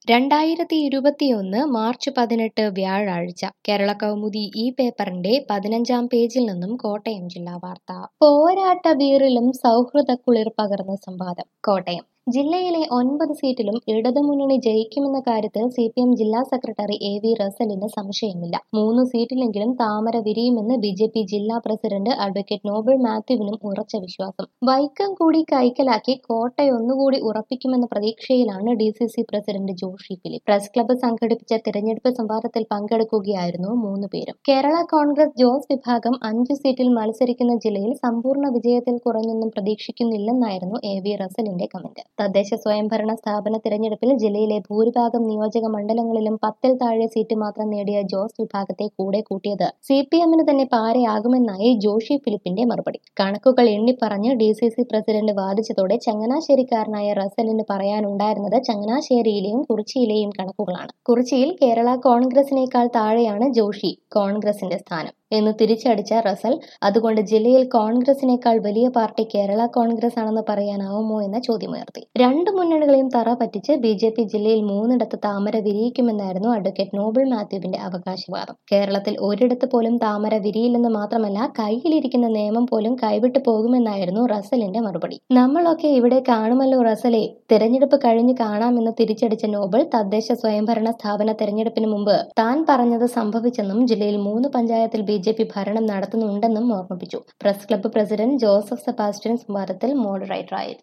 രണ്ടായിരത്തി ഇരുപത്തിയൊന്ന് മാർച്ച് പതിനെട്ട് വ്യാഴാഴ്ച കേരള കൗമുദി ഈ പേപ്പറിന്റെ പതിനഞ്ചാം പേജിൽ നിന്നും കോട്ടയം ജില്ലാ വാർത്ത പോരാട്ട വീറിലും സൗഹൃദ കുളിർ പകർന്ന സംവാദം കോട്ടയം ജില്ലയിലെ ഒൻപത് സീറ്റിലും ഇടതുമുന്നണി ജയിക്കുമെന്ന കാര്യത്തിൽ സി പി എം ജില്ലാ സെക്രട്ടറി എ വി റസലിന് സംശയമില്ല മൂന്ന് സീറ്റിലെങ്കിലും താമര വിരിയുമെന്ന് ബി ജെ പി ജില്ലാ പ്രസിഡന്റ് അഡ്വക്കേറ്റ് നോബിൾ മാത്യുവിനും ഉറച്ച വിശ്വാസം വൈക്കം കൂടി കൈക്കലാക്കി കോട്ടയൊന്നുകൂടി ഉറപ്പിക്കുമെന്ന പ്രതീക്ഷയിലാണ് D C C president Joshi Philip press club സംഘടിപ്പിച്ച തിരഞ്ഞെടുപ്പ് സംവാദത്തിൽ പങ്കെടുക്കുകയായിരുന്നു മൂന്ന് പേരും കേരള കോൺഗ്രസ് ജോസ് വിഭാഗം അഞ്ച് സീറ്റിൽ മത്സരിക്കുന്ന ജില്ലയിൽ സമ്പൂർണ്ണ വിജയത്തിൽ കുറഞ്ഞൊന്നും പ്രതീക്ഷിക്കുന്നില്ലെന്നായിരുന്നു എ വി റസലിന്റെ കമന്റ് തദ്ദേശ സ്വയംഭരണ സ്ഥാപന തിരഞ്ഞെടുപ്പിൽ ജില്ലയിലെ ഭൂരിഭാഗം നിയോജക മണ്ഡലങ്ങളിലും പത്തിൽ താഴെ സീറ്റ് മാത്രം നേടിയ ജോസ് വിഭാഗത്തെ കൂടെ കൂട്ടിയത് സി പി എമ്മിന് തന്നെ പാരയാകുമെന്നായി ജോഷി ഫിലിപ്പിന്റെ മറുപടി കണക്കുകൾ എണ്ണിപ്പറഞ്ഞ് ഡി സി സി പ്രസിഡന്റ് വാദിച്ചതോടെ ചങ്ങനാശ്ശേരിക്കാരനായ റസലിന് പറയാനുണ്ടായിരുന്നത് ചങ്ങനാശ്ശേരിയിലെയും കുറിച്ചിയിലെയും കണക്കുകളാണ് കുറിച്ചിയിൽ കേരള കോൺഗ്രസിനേക്കാൾ താഴെയാണ് ജോഷി കോൺഗ്രസിന്റെ സ്ഥാനം എന്ന് തിരിച്ചടിച്ച റസൽ അതുകൊണ്ട് ജില്ലയിൽ കോൺഗ്രസിനേക്കാൾ വലിയ പാർട്ടി കേരള കോൺഗ്രസ് ആണെന്ന് പറയാനാവുമോ എന്ന ചോദ്യമുയർത്തി രണ്ട് മുന്നണികളെയും തറ പറ്റിച്ച് ബി ജെ പി ജില്ലയിൽ മൂന്നിടത്ത് താമര വിരിയിക്കുമെന്നായിരുന്നു അഡ്വക്കേറ്റ് നോബിൾ മാത്യുവിന്റെ അവകാശവാദം കേരളത്തിൽ ഒരിടത്ത് പോലും താമര വിരിയില്ലെന്ന് മാത്രമല്ല കയ്യിലിരിക്കുന്ന നിയമം പോലും കൈവിട്ടു പോകുമെന്നായിരുന്നു റസലിന്റെ മറുപടി നമ്മളൊക്കെ ഇവിടെ കാണുമല്ലോ റസലെ തെരഞ്ഞെടുപ്പ് കഴിഞ്ഞ് കാണാമെന്ന് തിരിച്ചടിച്ച നോബിൾ തദ്ദേശ സ്വയംഭരണ സ്ഥാപന തെരഞ്ഞെടുപ്പിന് മുമ്പ് താൻ പറഞ്ഞത് സംഭവിച്ചെന്നും ജില്ലയിൽ മൂന്ന് പഞ്ചായത്തിൽ ബി ജെ പി ഭരണം നടത്തുന്നുണ്ടെന്നും ഓർമ്മിപ്പിച്ചു press club president Joseph Sebastian സംവാദത്തിൽ മോഡറേറ്ററായിരുന്നു